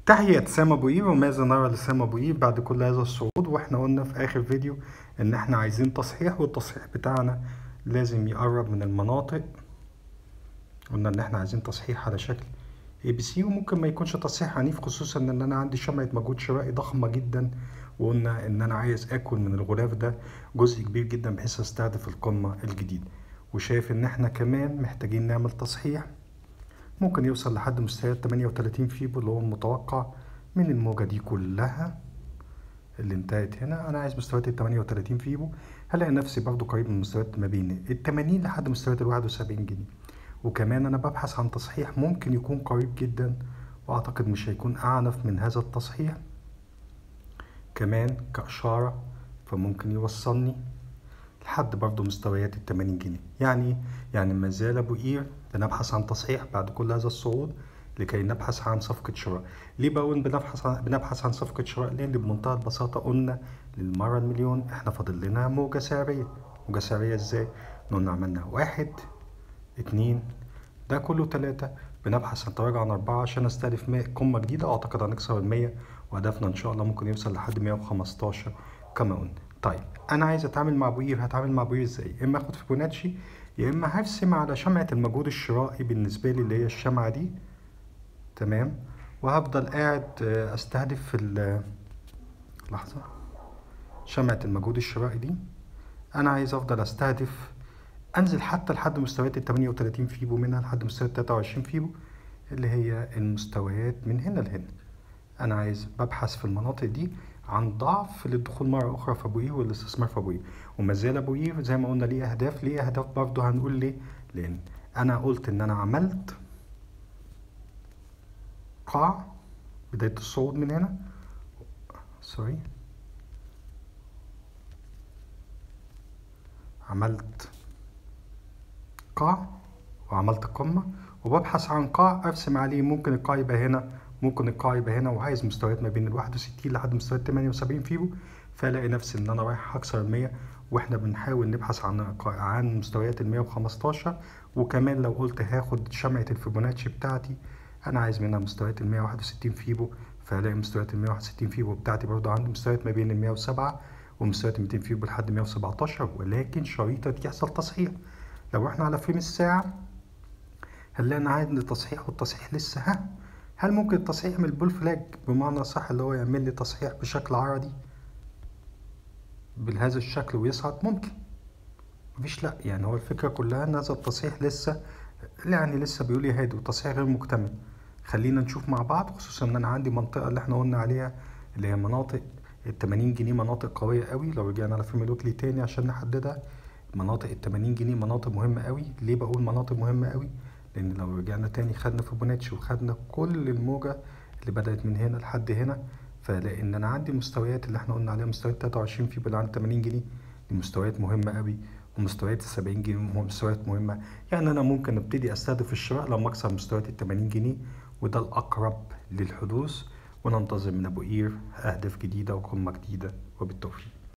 تحية سام أبو قير وماذا نرى لسام أبو قير بعد كل هذا الصعود واحنا قلنا في آخر فيديو إن احنا عايزين تصحيح والتصحيح بتاعنا لازم يقرب من المناطق قلنا إن احنا عايزين تصحيح على شكل اي بي سي وممكن ما يكونش تصحيح عنيف خصوصا إن أنا عندي شمعة مجهود شرائي ضخمة جدا وقلنا إن أنا عايز آكل من الغلاف ده جزء كبير جدا بحيث أستهدف القمة الجديدة وشايف إن احنا كمان محتاجين نعمل تصحيح ممكن يوصل لحد مستويات 38 فيبو اللي هو المتوقع من الموجة دي كلها اللي انتهت هنا انا عايز مستويات ال 38 فيبو هلاقي نفسي برضو قريب من مستويات ما بين ال 80 لحد مستويات ال 71 جنيه وكمان انا ببحث عن تصحيح ممكن يكون قريب جدا واعتقد مش هيكون اعنف من هذا التصحيح كمان كإشارة فممكن يوصلني لحد برضه مستويات ال 80 جنيه يعني يعني ما زال ابو قير بنبحث عن تصحيح بعد كل هذا الصعود لكي نبحث عن صفقة شراء ليه بقول بنبحث عن بنبحث عن صفقة شراء لأن بمنتهى البساطة قلنا للمرة المليون احنا فاضل لنا موجة سعرية موجة سعرية ازاي؟ قلنا عملنا واحد اتنين ده كله تلاتة بنبحث عن تراجع عن أربعة عشان نستهدف قمة جديدة أعتقد هنكسر المية وهدفنا إن شاء الله ممكن يوصل لحد مية وخمستاشر كما قلنا طيب انا عايز اتعامل مع بوير هتعامل مع بوير ازاي يا اما اخد فيبوناتشي يا اما هرسم على شمعة المجهود الشرائي بالنسبة لي اللي هي الشمعة دي تمام وهفضل قاعد استهدف في لحظة شمعة المجهود الشرائي دي انا عايز افضل استهدف انزل حتى لحد مستويات ال 38 فيبو منها لحد مستويات 23 فيبو اللي هي المستويات من هنا لهنا انا عايز ببحث في المناطق دي عن ضعف للدخول مرة أخرى في أبو قير والاستثمار في أبو قير وما زال أبو قير زي ما قلنا ليه أهداف ليه أهداف برضه هنقول ليه لأن أنا قلت إن أنا عملت قاع بداية الصعود من هنا سوري عملت قاع وعملت قمة وببحث عن قاع أرسم عليه ممكن القاع يبقى هنا ممكن القاع يبقى هنا وعايز مستويات ما بين ال 61 لحد مستويات 78 فيبو فالاقي نفسي ان انا رايح اكسر ال 100 واحنا بنحاول نبحث عن عن مستويات ال 115 وكمان لو قلت هاخد شمعة الفيبوناتشي بتاعتي انا عايز منها مستويات ال 161 فيبو فهلاقي مستويات ال 161 فيبو بتاعتي برضه عندي مستويات ما بين ال 107 ومستويات 200 فيبو لحد 117 ولكن شريطة يحصل تصحيح لو احنا على فريم الساعة هنلاقي انا عندي تصحيح والتصحيح لسه ها هل ممكن التصحيح من البول فلاج بمعنى صح اللي هو يعمل لي تصحيح بشكل عرضي بهذا الشكل ويصعد ممكن مفيش لا يعني هو الفكرة كلها ان هذا التصحيح لسه يعني لسه بيقول لي هادي وتصحيح غير مكتمل خلينا نشوف مع بعض خصوصا ان انا عندي منطقة اللي احنا قلنا عليها اللي هي مناطق ال 80 جنيه مناطق قوية قوي لو رجعنا على فيلم الوكلي تاني عشان نحددها مناطق ال 80 جنيه مناطق مهمة قوي ليه بقول مناطق مهمة قوي لان لو رجعنا تاني خدنا فيبوناتشي وخدنا كل الموجة اللي بدأت من هنا لحد هنا فلاقي ان انا عندي مستويات اللي احنا قلنا عليها مستويات 23 فيبو اللي عند 80 جنيه دي مستويات مهمة قوي ومستويات ال 70 جنيه مستويات مهمة يعني انا ممكن ابتدي استهدف الشراء لما اكسر مستويات ال 80 جنيه وده الاقرب للحدوث وننتظر من ابو قير اهداف جديدة وقمة جديدة وبالتوفيق